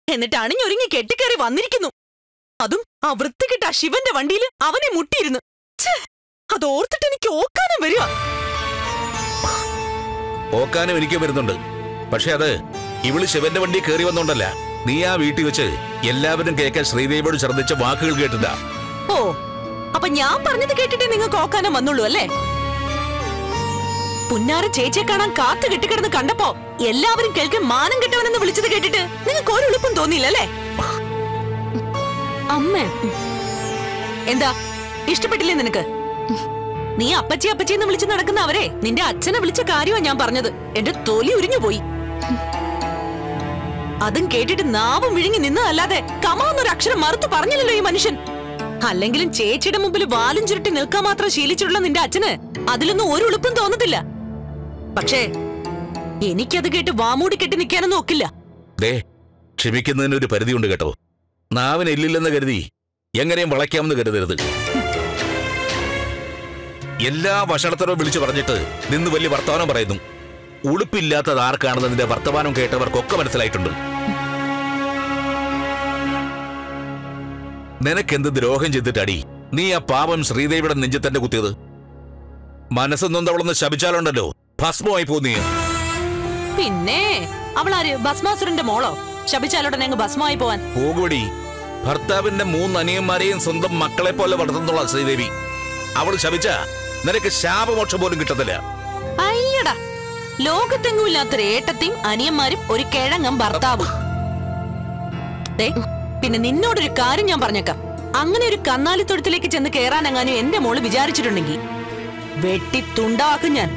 എന്നിട്ട് അണിഞ്ഞൊരുങ്ങി കെട്ടിക്കയറി വന്നിരിക്കുന്നു അതും ആ വൃത്തികെട്ട ആ ശിവന്റെ വണ്ടിയിൽ അവനെ മുട്ടിയിരുന്നു ഛേ, അത് ഓർത്തിട്ട് എനിക്ക് ഓക്കാനം വരിക ഓക്കാനും എനിക്ക് വരുന്നുണ്ട് പക്ഷെ അത് ഇവള് ശിവന്റെ വണ്ടി കയറി വന്നോണ്ടല്ല നീ ആ വീട്ടിൽ വെച്ച് എല്ലാവരും കേൾക്കാൻ ശ്രീദേവിയോട് ശ്രദ്ധിച്ച വാക്കുകൾ കേട്ടിട്ടാ ഓ അപ്പൊ ഞാൻ പറഞ്ഞത് കേട്ടിട്ടേ നിങ്ങൾക്ക് ഓക്കാനം വന്നുള്ളൂ അല്ലേ പുന്നാര ചേച്ചിയെ കാണാൻ കാത്തു കെട്ടിക്കിടന്ന് കണ്ടപ്പോ എല്ലാവരും കേൾക്കാൻ മാനം കെട്ടവനെന്ന് വിളിച്ചത് കേട്ടിട്ട് നിങ്ങൾക്ക് ഒരു എളുപ്പം തോന്നിയില്ലല്ലേ അമ്മേ എന്താ ഇഷ്ടപ്പെട്ടില്ലേ നിനക്ക് നീ അപ്പച്ചി അപ്പച്ചി എന്ന് വിളിച്ച് നടക്കുന്ന അവരെ നിന്റെ അച്ഛനെ വിളിച്ച കാര്യമാ ഞാൻ പറഞ്ഞത് എന്റെ തൊലി ഉരിഞ്ഞു പോയി അതും കേട്ടിട്ട് നാവും വിഴുങ്ങി നിന്നതല്ലാതെ കമാന്നൊരു അക്ഷരം മറുത്തു പറഞ്ഞില്ലല്ലോ ഈ മനുഷ്യൻ അല്ലെങ്കിലും ചേച്ചിയുടെ മുമ്പിൽ വാലും ചുരുട്ടി നിൽക്കാൻ മാത്രം ശീലിച്ചിട്ടുള്ള നിന്റെ അച്ഛന് അതിലൊന്നും ഒരു ഉളുപ്പും തോന്നത്തില്ല പക്ഷേ എനിക്കത് കേട്ട് വാമൂടി കെട്ടി നിൽക്കാനൊന്നും ഒക്കില്ല ദേ ക്ഷമിക്കുന്നതിന് ഒരു പരിധിയുണ്ട് കേട്ടോ നാവിന് ഇല്ലില്ലെന്ന് കരുതി എങ്ങനെയും വളയ്ക്കാമെന്ന് കരുതരുത് എല്ലാ വഷളത്തരവും വിളിച്ചു പറഞ്ഞിട്ട് നിന്ന് വലിയ വർത്തമാനം പറയുന്നു ഉളുപ്പില്ലാത്തത് ആർക്കാണെന്നതിന്റെ വർത്തമാനം കേട്ടവർക്കൊക്കെ മനസ്സിലായിട്ടുണ്ട് നിനക്കെന്ത് ദ്രോഹം ചെയ്തിട്ടടി നീ ആ പാപം ശ്രീദേവിയുടെ നെഞ്ചിൽ തന്നെ കുത്തിയത് മനസ്സ് നൊന്തവളൊന്ന് ശപിച്ചാലുണ്ടല്ലോ ഭസ്മമായി പോന്നീ പിന്നെ അവളാര് ഭസ്മാസുരന്റെ മോളോ ശപിച്ചാലോടനെ അങ്ങ് ഭസ്മമായി പോവാൻ പോകുവടി ഭർത്താവിന്റെ മൂന്ന് അനിയന്മാരെയും സ്വന്തം മക്കളെ പോലെ വളർത്തുന്നുള്ള ശ്രീദേവി അവൾ ശപിച്ച നിനക്ക് ശാപമോക്ഷം പോലും കിട്ടത്തില്ല അയ്യടാ ലോകത്തെങ്ങും ഇല്ലാത്തൊരു ഏട്ടത്തെയും അനിയന്മാരും ഒരു കിഴങ്ങം ഭർത്താവും ദേ, പിന്നെ നിന്നോടൊരു കാര്യം ഞാൻ പറഞ്ഞേക്കാം അങ്ങനെ ഒരു കന്നാലിത്തൊഴുത്തിലേക്ക് ചെന്ന് കേറാനെങ്ങാനും എന്റെ മോള് വിചാരിച്ചിട്ടുണ്ടെങ്കിൽ വെട്ടി തുണ്ടാക്കും ഞാൻ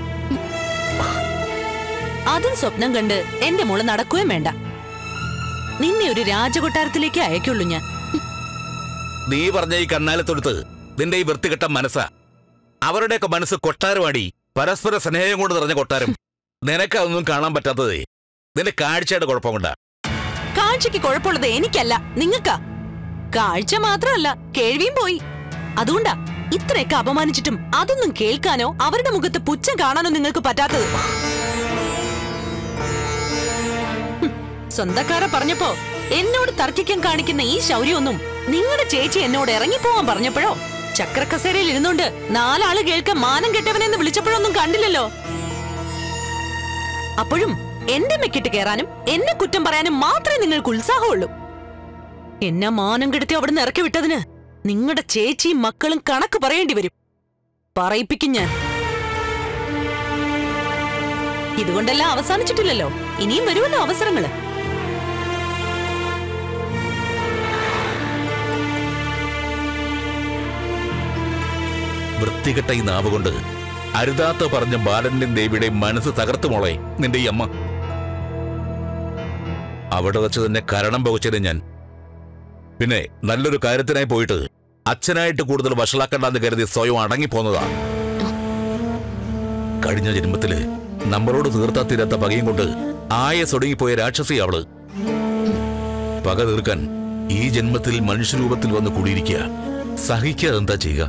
അതും സ്വപ്നം കണ്ട് എന്റെ മോള് നടക്കുകയും വേണ്ട നിന്നെ ഒരു രാജകൊട്ടാരത്തിലേക്ക് അയക്കുള്ളൂ ഞാൻ നീ പറഞ്ഞ ഈ കണ്ണാലത്തൊടുത്ത് നിന്റെ ഈ വൃത്തികെട്ട മനസ്സാ അവരുടെയൊക്കെ മനസ്സ് കൊട്ടാരമാടി പരസ്പര സ്നേഹം കൊണ്ട് നിറഞ്ഞ കൊട്ടാരം നിനക്ക് അതൊന്നും കാണാൻ പറ്റാത്തതേ നിന്റെ കാഴ്ചയുടെ കുഴപ്പം കൊണ്ടാ കാഴ്ചക്ക് കുഴപ്പമുള്ളത് എനിക്കല്ല നിങ്ങക്കാ കാഴ്ച മാത്രമല്ല കേൾവിയും പോയി അതുകൊണ്ടാ ഇത്രയൊക്കെ അപമാനിച്ചിട്ടും അതൊന്നും കേൾക്കാനോ അവരുടെ മുഖത്ത് പുച്ഛം കാണാനോ നിങ്ങൾക്ക് പറ്റാത്തത് ഹും, സ്വന്തക്കാരെ പറഞ്ഞപ്പോ എന്നോട് തർക്കിക്കാൻ കാണിക്കുന്ന ഈ ശൗര്യമൊന്നും നിങ്ങളുടെ ചേച്ചി എന്നോട് ഇറങ്ങിപ്പോവാൻ പറഞ്ഞപ്പോഴോ ചക്രക്കസേരയിൽ ഇരുന്നുകൊണ്ട് നാലാള് കേൾക്കാൻ മാനം കെട്ടവനെന്ന് വിളിച്ചപ്പോഴൊന്നും കണ്ടില്ലല്ലോ അപ്പോഴും എന്റെ മെക്കിട്ട് കയറാനും എന്നെ കുറ്റം പറയാനും മാത്രമേ നിങ്ങൾക്ക് ഉത്സാഹമുള്ളൂ എന്നെ മാനം കെടുത്തി അവിടുന്ന് ഇറക്കി വിട്ടതിന് നിങ്ങളുടെ ചേച്ചിയും മക്കളും കണക്ക് പറയേണ്ടി വരും പറയിപ്പിക്കും ഞാൻ ഇതുകൊണ്ടെല്ലാം അവസാനിച്ചിട്ടില്ലല്ലോ ഇനിയും വരുമല്ലോ അവസരങ്ങള് വൃത്തികെട്ട ഈ നാവ് കൊണ്ട് അരുതാത്ത പറഞ്ഞ ബാലന്റെയും ദേവിയുടെയും മനസ്സ് തകർത്തു മോളെ നിന്റെ ഈ അമ്മ അവിടെ വെച്ച് തന്നെ കരണം പകച്ചത് ഞാൻ പിന്നെ നല്ലൊരു കാര്യത്തിനായി പോയിട്ട് അച്ഛനായിട്ട് കൂടുതൽ വഷളാക്കണ്ടെന്ന് കരുതി സ്വയം അടങ്ങിപ്പോന്നതാ കഴിഞ്ഞ ജന്മത്തില് നമ്മളോട് തീർത്താ തീരാത്ത പകയും കൊണ്ട് ആയ സൊടുങ്ങിപ്പോയ രാക്ഷസി അവള് പക തീർക്കാൻ ഈ ജന്മത്തിൽ മനുഷ്യരൂപത്തിൽ വന്ന് കൂടിയിരിക്കുക സഹിക്കാതെ എന്താ ചെയ്യുക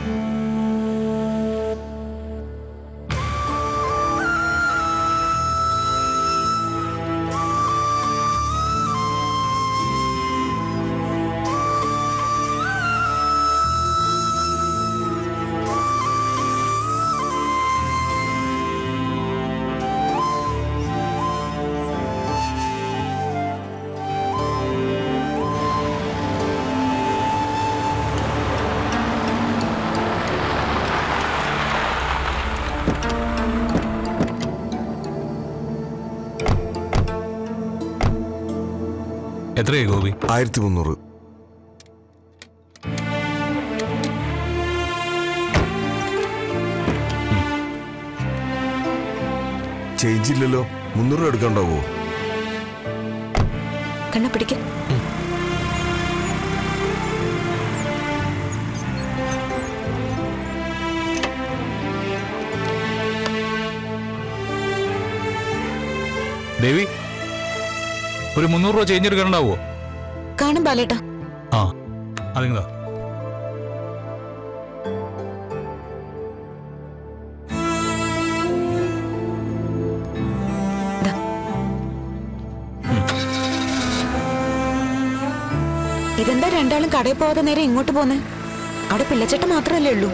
എത്രയായി ഗോപി ആയിരത്തി മുന്നൂറ് ചേഞ്ച് ഇല്ലല്ലോ മുന്നൂറ് രൂപ എടുക്കണ്ടാവോ കണ്ണ പിടിക്ക ദേവി ഒരു മുന്നൂറ് രൂപ ചേഞ്ച് എടുക്കാനുണ്ടാവോ കാണും ബാലേട്ടാ ആ അതിങ്ങതാ ദാ. ഇതെന്താ രണ്ടാളും കടയിൽ പോവാതെ നേരെ ഇങ്ങോട്ട് പോന്നെ അവിടെ പിള്ളച്ചട്ട മാത്രമല്ലേ ഉള്ളൂ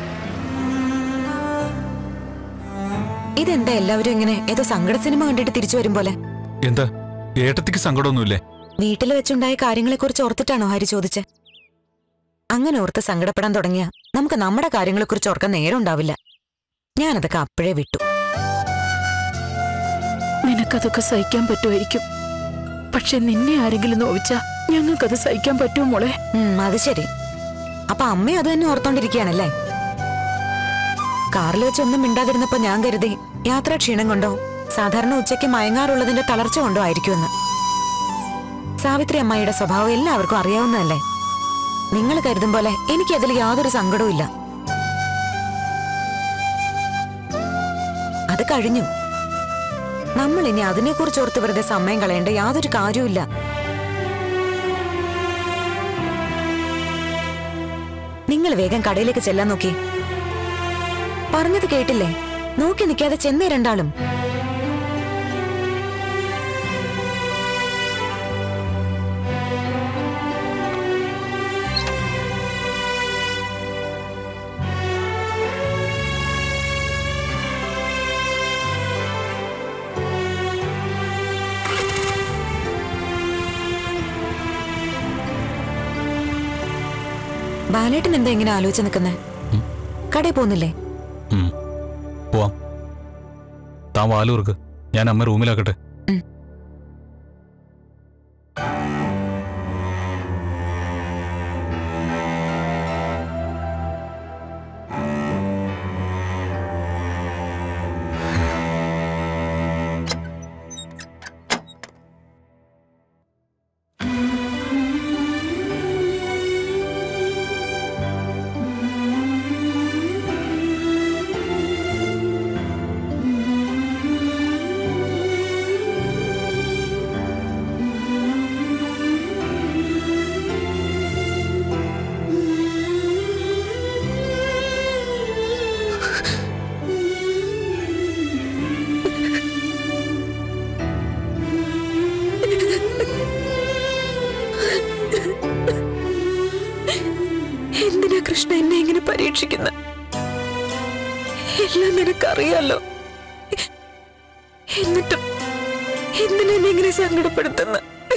ഇതെന്താ എല്ലാവരും ഇങ്ങനെ ഏതോ സങ്കട സിനിമ കണ്ടിട്ട് തിരിച്ചു വരും പോലെ എന്താ ഏട്ടത്തിക്ക് സങ്കടമൊന്നുമില്ലേ വീട്ടിൽ വെച്ചുണ്ടായ കാര്യങ്ങളെക്കുറിച്ച് ഓർത്തിട്ടാണോ ഹരി ചോദിച്ചെ അങ്ങനെ ഓർത്ത് സങ്കടപ്പെടാൻ തുടങ്ങിയ നമുക്ക് നമ്മുടെ കാര്യങ്ങളെക്കുറിച്ച് ഓർക്കാൻ നേരം ഉണ്ടാവില്ല ഞാനതൊക്കെ അപ്പോഴേ വിട്ടു നിനക്കതൊക്കെ സഹിക്കാൻ പറ്റുമായിരിക്കും പക്ഷെ നിന്നെ ആരെങ്കിലും നോവിച്ചാ ഞങ്ങൾക്കത് സഹിക്കാൻ പറ്റുമോ മോളെ ഉം, അത് ശരി അപ്പൊ അമ്മയും അത് തന്നെ ഓർത്തോണ്ടിരിക്കുകയാണല്ലേ കാറിൽ വെച്ച് ഒന്നും മിണ്ടാതിരുന്നപ്പോ ഞാൻ കരുതി യാത്രാ ക്ഷീണം കൊണ്ടോ സാധാരണ ഉച്ചയ്ക്ക് മയങ്ങാറുള്ളതിന്റെ തളർച്ച കൊണ്ടോ ആയിരിക്കുമെന്ന് സാവിത്രി അമ്മായിയുടെ സ്വഭാവം എല്ലാവർക്കും അറിയാവുന്നതല്ലേ നിങ്ങൾ കരുതും പോലെ എനിക്ക് അതിൽ യാതൊരു സങ്കടവും ഇല്ല അത് കഴിഞ്ഞു നമ്മൾ ഇനി അതിനെക്കുറിച്ച് ഓർത്ത് വെറുതെ സമയം കളയേണ്ട യാതൊരു കാര്യവുമില്ല നിങ്ങൾ വേഗം കടയിലേക്ക് ചെല്ലാൻ നോക്കി പറഞ്ഞത് കേട്ടില്ലേ നോക്കി നിൽക്കാതെ ചെന്നേ രണ്ടാളും ബാലേട്ടൻ എന്താ ഇങ്ങനെ ആലോചിച്ച് നിൽക്കുന്നേ കടയിൽ പോകുന്നില്ലേ ഉം. പോവാം താൻ വാലൂർക്ക് ഞാൻ അമ്മ റൂമിലാക്കട്ടെ ഉം. എന്തിനാ കൃഷ്ണ എന്നെ ഇങ്ങനെ പരീക്ഷിക്കുന്ന എല്ലാം നിനക്കറിയാലോ എന്നിട്ടും എന്തിനാ എന്നെ ഇങ്ങനെ സങ്കടപ്പെടുത്തുന്ന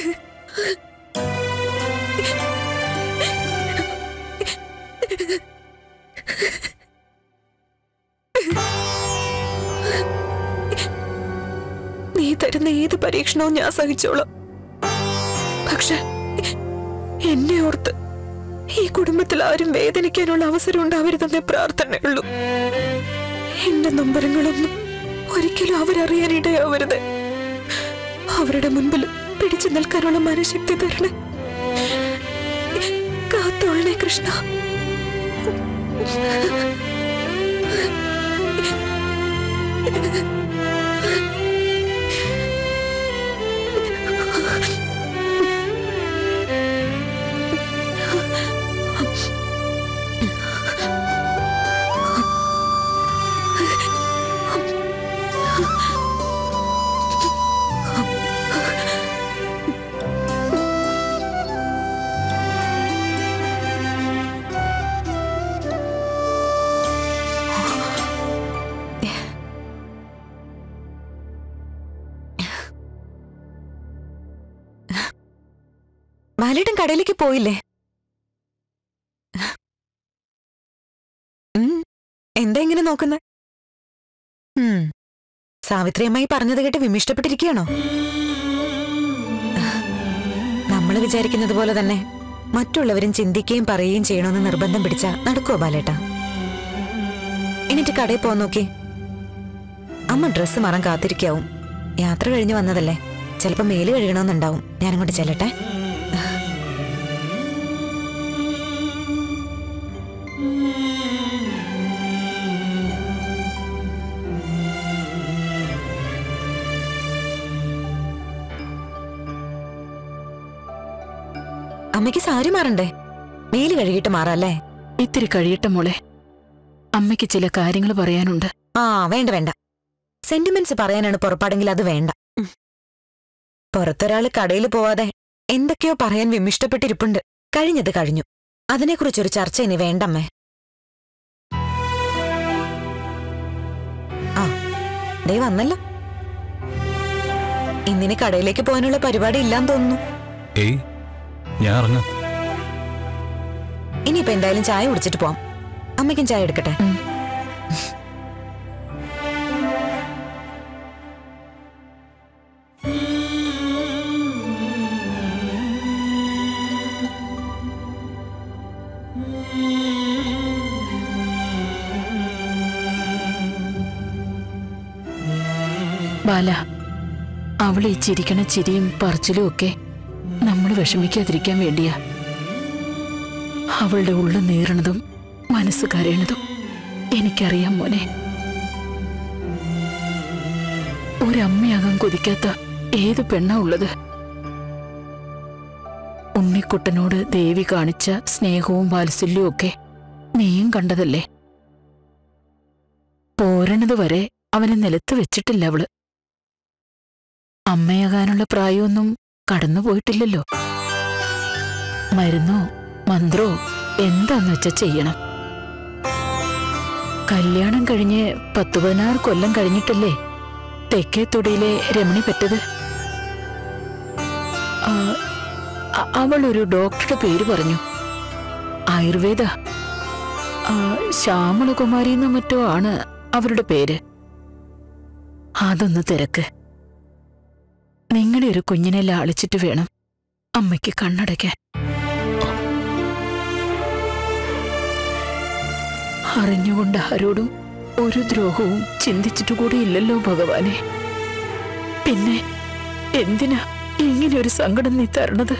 നീ തരുന്ന ഏത് പരീക്ഷണവും ഞാൻ സഹിച്ചോളാം പക്ഷെ എന്നെ ഓർത്ത് ഈ കുടുംബത്തിൽ ആരും വേദനിക്കാനുള്ള അവസരം ഉണ്ടാവരുതെന്നേ പ്രാർത്ഥനയുള്ളൂ എന്റെ നൊമ്പരങ്ങളൊന്നും ഒരിക്കലും അവരറിയാൻ ഇടയാവരുത് അവരുടെ മുൻപിൽ പിടിച്ചു നിൽക്കാനുള്ള മനഃശക്തി തരണേ കാത്തോളണേ കൃഷ്ണ ബാലേട്ടൻ കടയിലേക്ക് പോയില്ലേ ഉം, എന്താ ഇങ്ങനെ നോക്കുന്നെ ഉം, സാവിത്രി അമ്മായി പറഞ്ഞത് കേട്ട് വിമിഷ്ടപ്പെട്ടിരിക്കുകയാണോ നമ്മൾ വിചാരിക്കുന്നത് പോലെ തന്നെ മറ്റുള്ളവരും ചിന്തിക്കുകയും പറയുകയും ചെയ്യണമെന്ന് നിർബന്ധം പിടിച്ച നടക്കുവോ ബാലേട്ട എന്നിട്ട് കടയിൽ പോകാൻ നോക്കി അമ്മ ഡ്രസ്സ് മാറാൻ കാത്തിരിക്കാവും യാത്ര കഴിഞ്ഞ് വന്നതല്ലേ ചിലപ്പോ മേല് കഴുകണമെന്നുണ്ടാവും ഞാനങ്ങോട്ട് ചെല്ലട്ടെ അമ്മയ്ക്ക് സാരി മാറണ്ടേ മേല് കഴുകിയിട്ട് മാറാല്ലേ ഇത്തിരി കഴിയട്ടെ മോളെ അമ്മയ്ക്ക് ചില കാര്യങ്ങൾ പറയാനുണ്ട് ആ വേണ്ട വേണ്ട സെന്റിമെന്റ്സ് പറയാനാണ് പുറപ്പാടെങ്കിൽ അത് വേണ്ട പുറത്തൊരാള് കടയിൽ പോവാതെ എന്തൊക്കെയോ പറയാൻ വിമിഷ്ടപ്പെട്ടിരിപ്പുണ്ട് കഴിഞ്ഞത് കഴിഞ്ഞു അതിനെക്കുറിച്ചൊരു ചർച്ച ഇനി വേണ്ടമ്മേ ആ ദേ വന്നല്ലോ ഇന്നിനി കടയിലേക്ക് പോകാനുള്ള പരിപാടി ഇല്ലാന്ന് തോന്നുന്നു ഏയ് ഞാൻ ഇറങ്ങാം ഇനിയിപ്പോ എന്തായാലും ചായ കുടിച്ചിട്ട് പോവാം അമ്മയ്ക്കും ചായ എടുക്കട്ടെ ബാല അവൾ ഈ ചിരിക്കണ ചിരിയും പറച്ചിലും ഒക്കെ നമ്മൾ വിഷമിക്കാതിരിക്കാൻ വേണ്ടിയാ അവളുടെ ഉള്ളു നീറണതും മനസ്സ് കരയണതും എനിക്കറിയാം മോനെ ഒരമ്മയാകാൻ കൊതിക്കാത്ത ഏത് പെണ്ണാ ഉള്ളത് ഉണ്ണിക്കുട്ടനോട് ദേവി കാണിച്ച സ്നേഹവും വാത്സല്യവും ഒക്കെ നീയും കണ്ടതല്ലേ പോരണത് വരെ അവനെ നിലത്ത് വെച്ചിട്ടില്ല അവള് അമ്മയാകാനുള്ള പ്രായമൊന്നും കടന്നുപോയിട്ടില്ലല്ലോ മരുന്നോ മന്ത്രോ എന്താന്ന് വെച്ചാ ചെയ്യണം കല്യാണം കഴിഞ്ഞ് പത്തു പതിനാറ് കൊല്ലം കഴിഞ്ഞിട്ടല്ലേ തെക്കേ തൊടിയിലെ രമണി പെറ്റത് ആ, അ- അവളൊരു ഡോക്ടറുടെ പേര് പറഞ്ഞു ആയുർവേദ ആ, ശ്യാമളകുമാരി എന്നോ മറ്റോ ആണ് അവരുടെ പേര് അതൊന്ന് തിരക്ക് നിങ്ങളുടെ ഒരു കുഞ്ഞിനെ ലാളിച്ചിട്ട് വേണം അമ്മയ്ക്ക് കണ്ണടയ്ക്കാൻ അറിഞ്ഞുകൊണ്ട് ആരോടും ഒരു ദ്രോഹവും ചിന്തിച്ചിട്ട് കൂടി ഇല്ലല്ലോ ഭഗവാനെ പിന്നെ എന്തിനാ ഇങ്ങനെ ഒരു സങ്കടം നീ തരണത്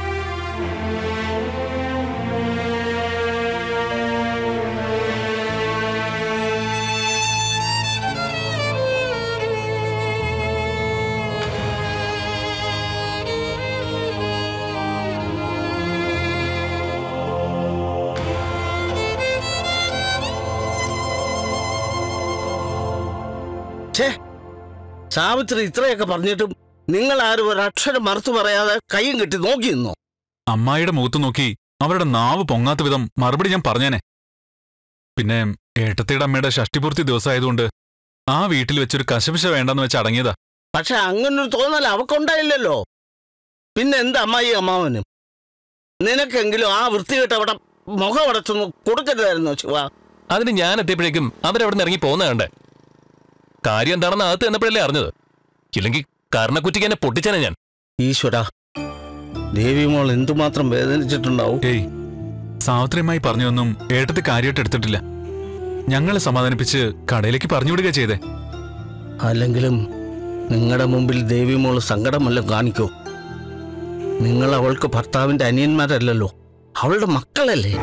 ഛേ സാവിത്രി ഇത്രയൊക്കെ പറഞ്ഞിട്ടും നിങ്ങൾ ആരും ഒരക്ഷരം മറുത്തു പറയാതെ കൈയും കെട്ടി നോക്കി നിന്നോ അമ്മായിയുടെ മുഖത്ത് നോക്കി അവരുടെ നാവ് പൊങ്ങാത്ത വിധം മറുപടി ഞാൻ പറഞ്ഞേനെ പിന്നെ ഏട്ടത്തിയുടെ അമ്മയുടെ ഷഷ്ടിപൂർത്തി ദിവസമായതുകൊണ്ട് ആ വീട്ടിൽ വെച്ചൊരു കശപിശ വേണ്ടെന്ന് വെച്ച് അടങ്ങിയതാ പക്ഷെ അങ്ങനൊരു തോന്നൽ അവക്കുണ്ടായില്ലല്ലോ പിന്നെ എന്താ അമ്മായി അമ്മാവനും നിനക്കെങ്കിലും ആ വൃത്തികെട്ട അവിടെ മുഖം അടച്ചൊന്ന് കൊടുക്കരുതായിരുന്നോ ശിവ അതിന് ഞാൻ എത്തിയപ്പോഴേക്കും അവരവിടെ നിന്ന് ഇറങ്ങി പോകുന്ന കണ്ടേ കാര്യം എന്താണെന്ന് അകത്ത് എന്നപ്പോഴല്ലേ അറിഞ്ഞത് ഇല്ലെങ്കിൽ കർണക്കുറ്റിക്ക് എന്നെ പൊട്ടിച്ചനെ ഞാൻ ഈശ്വര ദേവിമോൾ എന്തുമാത്രം വേദനിച്ചിട്ടുണ്ടാവും ഏയ് സാവിത്രിയമ്മായി പറഞ്ഞൊന്നും ഏട്ടത്തി കാര്യമായിട്ട് എടുത്തിട്ടില്ല ഞങ്ങളെ സമാധാനിപ്പിച്ച് കടയിലേക്ക് പറഞ്ഞുവിടുക ചെയ്തേ അല്ലെങ്കിലും നിങ്ങളുടെ മുമ്പിൽ ദേവിമോൾ സങ്കടമല്ലോ കാണിക്കൂ നിങ്ങൾ അവൾക്ക് ഭർത്താവിന്റെ അനിയന്മാരല്ലല്ലോ അവളുടെ മക്കളല്ലേ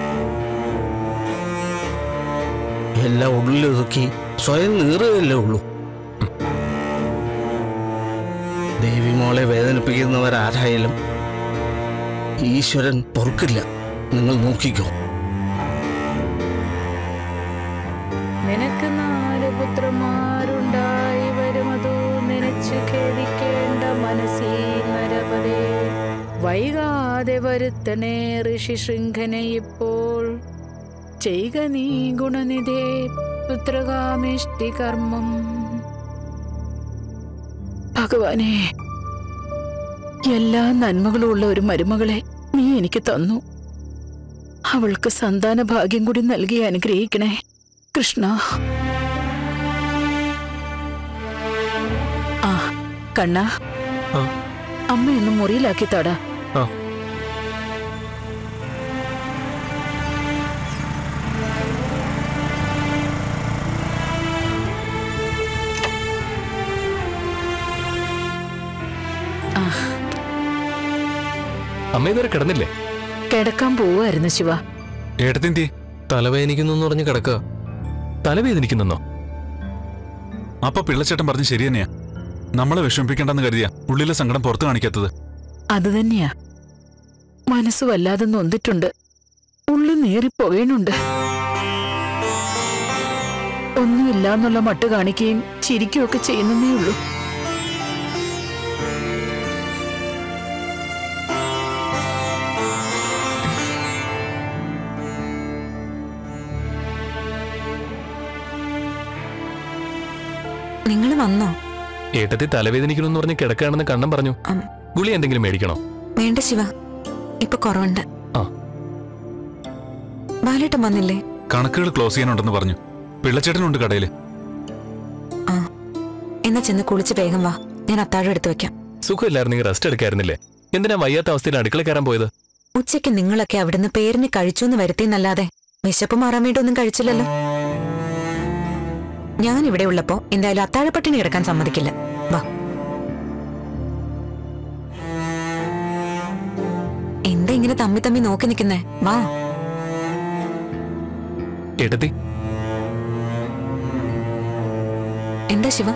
എല്ലാം ഉള്ളിലൊതുക്കി സ്വയം നീറുകയല്ലേ ഉള്ളൂ ദേവിമോളെ വേദനിപ്പിക്കുന്നവരാരായാലും ഈശ്വരൻ പൊറുക്കില്ല നിങ്ങൾ നോക്കിക്കോ നിനക്ക് നാല് പുത്രന്മാരുണ്ടായി വരുമതു നനച്ചു ഖേദിക്കേണ്ട മനസ്സീ നരപതേ വൈകാതെ വരുത്തണേ ഋഷി ശൃംഖനെ ഇപ്പോൾ ചെയ്യുക നീ ഗുണനിധേ പുത്രകാമേഷ്ടി കർമ്മം ഭഗവാനെ എല്ലാ നന്മകളും ഉള്ള ഒരു മരുമകളെ നീ എനിക്ക് തന്നു അവൾക്ക് സന്താന ഭാഗ്യം കൂടി നൽകി അനുഗ്രഹിക്കണേ കൃഷ്ണ ആ കണ്ണ ആ. അമ്മയൊന്ന് മുറിയിലാക്കി താടാ ആ. അമ്മ ഇതുവരെ കിടന്നില്ലേ കിടക്കാൻ പോവായിരുന്നു ശിവ ഏട്ടത്തിന്തി തലവേദനിക്കുന്നു എന്ന് പറഞ്ഞ് കിടക്കുക തലവേദനിക്കുന്നെന്നോ അപ്പൊ പിള്ളച്ചേട്ടൻ പറഞ്ഞ് ശരി തന്നെയാ നമ്മളെ വിഷമിപ്പിക്കണ്ടെന്ന് കരുതിയാ ഉള്ളിലെ സങ്കടം പുറത്തു കാണിക്കാത്തത് അത് തന്നെയാ മനസ്സ് വല്ലാതെ നൊന്തിട്ടുണ്ട് ഉള്ളു നീറിപ്പോകണുണ്ട് ഒന്നുമില്ലാന്നുള്ള മട്ട് കാണിക്കുകയും ചിരിക്കുകയൊക്കെ ചെയ്യുന്നതേ ഉള്ളൂ നിങ്ങൾ വന്നോ ഏട്ടത്തി തലവേദനിക്കണമെന്ന് പറഞ്ഞ് കിടക്കുകയാണെന്ന് കണ്ണം പറഞ്ഞു അം. ഗുളി എന്തെങ്കിലും മേടിക്കണോ വേണ്ട ശിവ ഇപ്പൊ കുറവുണ്ട് ആ. ബാലേട്ടൻ വന്നില്ലേ കണക്കുകൾ ക്ലോസ് ചെയ്യാനുണ്ടെന്ന് പറഞ്ഞു പിള്ളച്ചേട്ടനുണ്ട് കടയില് ആ എന്നാ ചെന്ന് കുളിച്ച് വേഗം വാ ഞാൻ അത്താഴം എടുത്തു വെക്കാം സുഖമില്ലായിരുന്നെങ്കിൽ റെസ്റ്റ് എടുക്കായിരുന്നില്ലേ എന്തിനാ വയ്യാത്ത അവസ്ഥയിൽ അടുക്കള കയറാൻ പോയത് ഉച്ചയ്ക്ക് നിങ്ങളൊക്കെ അവിടുന്ന് പേരിന് കഴിച്ചു എന്ന് വരുത്തിന്നല്ലാതെ വിശപ്പ് മാറാൻ വേണ്ടി ഒന്നും കഴിച്ചില്ലല്ലോ ഞാൻ ഇവിടെ ഉള്ളപ്പോ എന്തായാലും അത്താഴപ്പട്ടിണി കിടക്കാൻ സമ്മതിക്കില്ല വാ എന്താ ഇങ്ങനെ തമ്മി തമ്മി നോക്കി നിൽക്കുന്നേ വാ ഏട്ടത്തി എന്താ ശിവ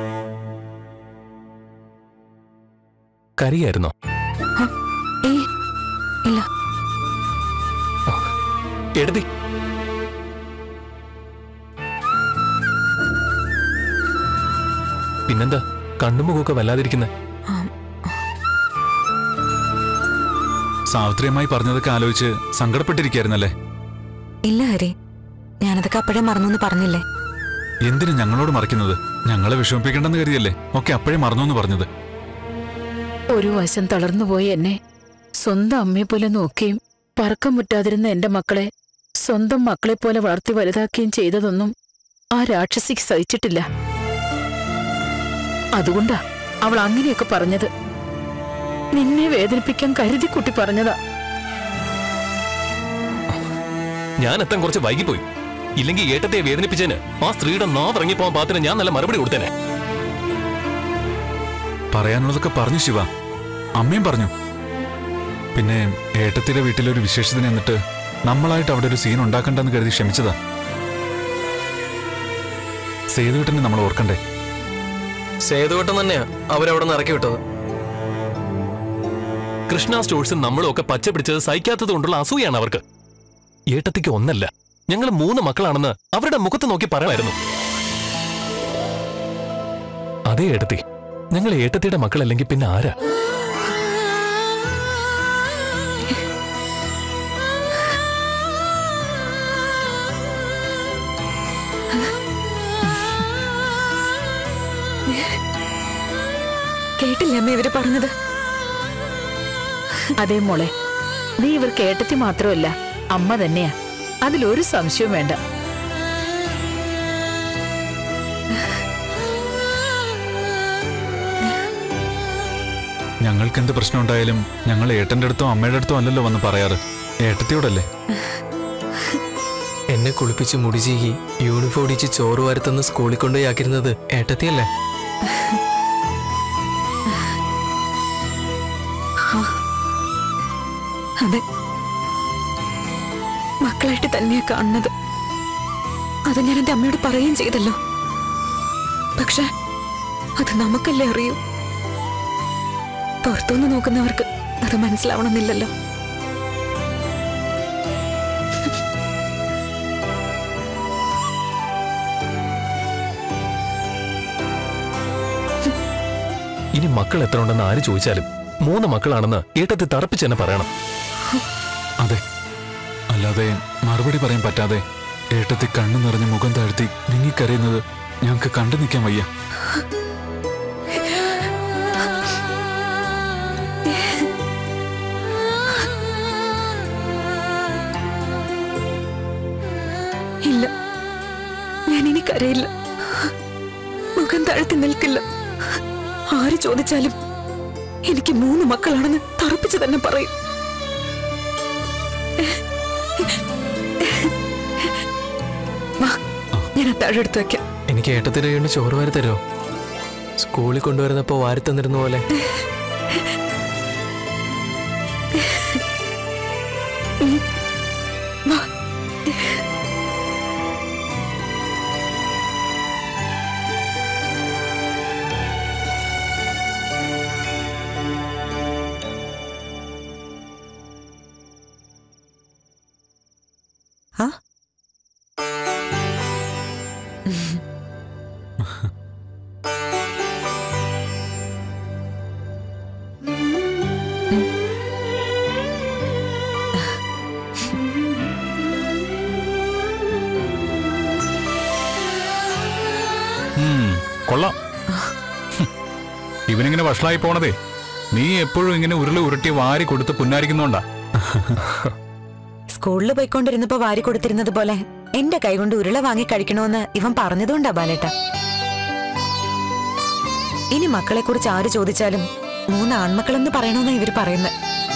കറിയായിരുന്നോ ഏ ഇല്ല ഏട്ടത്തി പിന്നെന്താ കണ്ണുമുഖമൊക്കെ വല്ലാതിരിക്കുന്നെ സാവിത്രിയമായി പറഞ്ഞതൊക്കെ ആലോചിച്ച് സങ്കടപ്പെട്ടിരിക്കായിരുന്നല്ലേ ഇല്ല ഹരി ഞാനതൊക്കെ അപ്പോഴേ മറന്നു എന്ന് പറഞ്ഞില്ലേ എന്തിനു ഞങ്ങളോട് മറിക്കുന്നത് ഞങ്ങളെ വിഷമിപ്പിക്കണ്ടെന്ന് കരുതിയല്ലേ ഒക്കെ അപ്പോഴേ മറന്നു എന്ന് പറഞ്ഞത് ഒരു വശം തളർന്നുപോയി എന്നെ സ്വന്തം അമ്മയെ പോലെ നോക്കുകയും പറക്കം മുറ്റാതിരുന്ന എന്റെ മക്കളെ സ്വന്തം മക്കളെ പോലെ വളർത്തി വലുതാക്കുകയും ചെയ്തതൊന്നും ആ രാക്ഷസിക്ക് സഹിച്ചിട്ടില്ല അതുകൊണ്ടാ അവൾ അങ്ങനെയൊക്കെ പറഞ്ഞത് നിന്നെ വേദനിപ്പിക്കാൻ കരുതി കുട്ടി പറഞ്ഞതാ ഞാൻ എത്താൻ കുറച്ച് വൈകിപ്പോയി ഇല്ലെങ്കിൽ ഏട്ടത്തെ വേദനിപ്പിച്ചതിന് ആ സ്ത്രീയുടെ നാവ് ഇറങ്ങിപ്പോവാൻ പാത്തിന് ഞാൻ നല്ല മറുപടി കൊടുത്തേനെ പറയാനുള്ളതൊക്കെ പറഞ്ഞു ശിവ അമ്മയും പറഞ്ഞു പിന്നെ ഏട്ടത്തിയുടെ വീട്ടിലൊരു വിശേഷത്തിന് എന്നിട്ട് നമ്മളായിട്ട് അവിടെ ഒരു സീൻ ഉണ്ടാക്കണ്ടെന്ന് കരുതി ക്ഷമിച്ചതാ സേതുവേട്ടനെ നമ്മൾ ഓർക്കണ്ടേ സേതുവട്ടം തന്നെയാ അവരവിടെ നിന്ന് ഇറക്കി വിട്ടത് കൃഷ്ണ സ്റ്റോഴ്സും നമ്മളും ഒക്കെ പച്ച പിടിച്ചത് സഹിക്കാത്തത് കൊണ്ടുള്ള അസൂയാണ് അവർക്ക് ഏട്ടത്തിക്ക് ഒന്നല്ല ഞങ്ങൾ മൂന്ന് മക്കളാണെന്ന് അവരുടെ മുഖത്ത് നോക്കി പറയുമായിരുന്നു അതേ ഏട്ടത്തി ഞങ്ങൾ ഏട്ടത്തിയുടെ മക്കളല്ലെങ്കിൽ പിന്നെ ആരാ കേട്ടില്ലേ അമ്മ ഇവര് പറഞ്ഞത് അതേ മോളെ നീ ഇവർക്ക് ഏട്ടത്തി മാത്രമല്ല അമ്മ തന്നെയാ അതിലൊരു സംശയവും വേണ്ട ഞങ്ങൾക്ക് എന്ത് പ്രശ്നം ഉണ്ടായാലും ഞങ്ങൾ ഏട്ടന്റെ അടുത്തോ അമ്മയുടെ അടുത്തോ അല്ലല്ലോ വന്ന് പറയാറ് ഏട്ടത്തിയോടല്ലേ എന്നെ കുളിപ്പിച്ച് മുടി ചീകി യൂണിഫോം ഇടിച്ച് ചോറ് വരുത്തുന്ന സ്കൂളിൽ കൊണ്ടുപോയി ആക്കിയിരുന്നത് ഏട്ടത്തിയല്ലേ അതെ മക്കളായിട്ട് തന്നെയാ കാണുന്നത് അത് ഞാൻ എന്റെ അമ്മയോട് പറയുകയും ചെയ്തല്ലോ പക്ഷെ അത് നമുക്കല്ലേ അറിയൂ പുറത്തുനിന്ന് നോക്കുന്നവർക്ക് അത് മനസ്സിലാവണമെന്നില്ലല്ലോ ഇനി മക്കൾ എത്ര ഉണ്ടെന്ന് ആര് ചോദിച്ചാലും മൂന്ന് മക്കളാണെന്ന് ഏട്ടത്തി തറപ്പിച്ച് തന്നെ പറയണം അതെ അല്ലാതെ മറുപടി പറയാൻ പറ്റാതെ ഏട്ടത്തി കണ്ണു നിറഞ്ഞ് മുഖം താഴ്ത്തി വിങ്ങിക്കരയുന്നത് ഞങ്ങൾക്ക് കണ്ടു നിൽക്കാൻ വയ്യ ഇല്ല ഞാൻ ഇനി കരയില്ല മുഖം താഴ്ത്തി നിൽക്കില്ല ആര് ചോദിച്ചാലും എനിക്ക് മൂന്ന് മക്കളാണെന്ന് തറപ്പിച്ച് തന്നെ പറയും വാ ഞാൻ അത്താഴം എടുത്തു വെക്കാം എനിക്ക് ഏട്ടത്തിന്റെ കയ്യിൽ ചോറ് വാരി തരുമോ സ്കൂളിൽ കൊണ്ടുവരുന്നപ്പോ വാരി തന്നിരുന്ന പോലെ വാ ആ ഉം, കൊള്ളാം ഹും. ഇവനിങ്ങനെ വഷളായി പോണതേ നീ എപ്പോഴും ഇങ്ങനെ ഉരുളി ഉരുട്ടി വാരി കൊടുത്ത് പുന്നാരിക്കുന്നോണ്ടാ സ്കൂളിൽ പോയിക്കൊണ്ടിരുന്നപ്പോ വാരി കൊടുത്തിരുന്നത് പോലെ എന്റെ കൈകൊണ്ട് ഉരുള വാങ്ങി കഴിക്കണമെന്ന് ഇവൻ പറഞ്ഞതുകൊണ്ടാ ബാലേട്ട ഇനി മക്കളെ കുറിച്ച് ആര് ചോദിച്ചാലും മൂന്ന് ആൺമക്കളെന്ന് പറയണമെന്നാ ഇവര് പറയുന്നത്